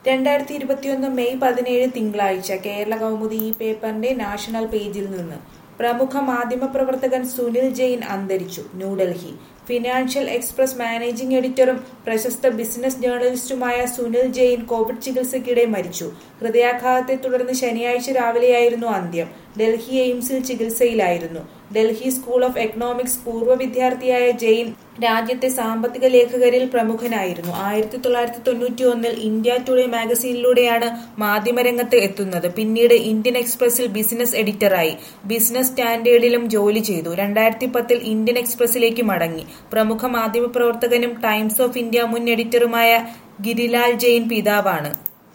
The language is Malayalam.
രണ്ടായിരത്തി ഇരുപത്തിയൊന്ന് മെയ് പതിനേഴ് തിങ്കളാഴ്ച കേരള കൗമുദി ഈ പേപ്പറിന്റെ നാഷണൽ പേജിൽ നിന്ന് പ്രമുഖ മാധ്യമപ്രവർത്തകൻ സുനിൽ ജെയിൻ അന്തരിച്ചു ന്യൂഡൽഹി ഫിനാൻഷ്യൽ എക്സ്പ്രസ് മാനേജിംഗ് എഡിറ്ററും പ്രശസ്ത ബിസിനസ് ജേർണലിസ്റ്റുമായ സുനിൽ ജെയിൻ കോവിഡ് ചികിത്സയ്ക്കിടെ മരിച്ചു ഹൃദയാഘാതത്തെ തുടർന്ന് ശനിയാഴ്ച രാവിലെയായിരുന്നു അന്ത്യം ഡൽഹി എയിംസിൽ ചികിത്സയിലായിരുന്നു ഡൽഹി സ്കൂൾ ഓഫ് എക്കണോമിക്സ് പൂർവ്വ വിദ്യാർത്ഥിയായ ജെയിൻ രാജ്യത്തെ സാമ്പത്തിക ലേഖകരിൽ പ്രമുഖനായിരുന്നു ആയിരത്തി തൊള്ളായിരത്തി തൊണ്ണൂറ്റി ഒന്നിൽ ഇന്ത്യ ടുഡേ മാഗസീനിലൂടെയാണ് മാധ്യമരംഗത്ത് എത്തുന്നത് പിന്നീട് ഇന്ത്യൻ എക്സ്പ്രസിൽ ബിസിനസ് എഡിറ്ററായി ബിസിനസ് സ്റ്റാൻഡേർഡിലും ജോലി ചെയ്തു രണ്ടായിരത്തി പത്തിൽ ഇന്ത്യൻ എക്സ്പ്രസിലേക്ക് മടങ്ങി പ്രമുഖ മാധ്യമപ്രവർത്തകനും ടൈംസ് ഓഫ് ഇന്ത്യ മുൻ എഡിറ്ററുമായ ഗിരിലാൽ ജെയിൻ പിതാവാണ്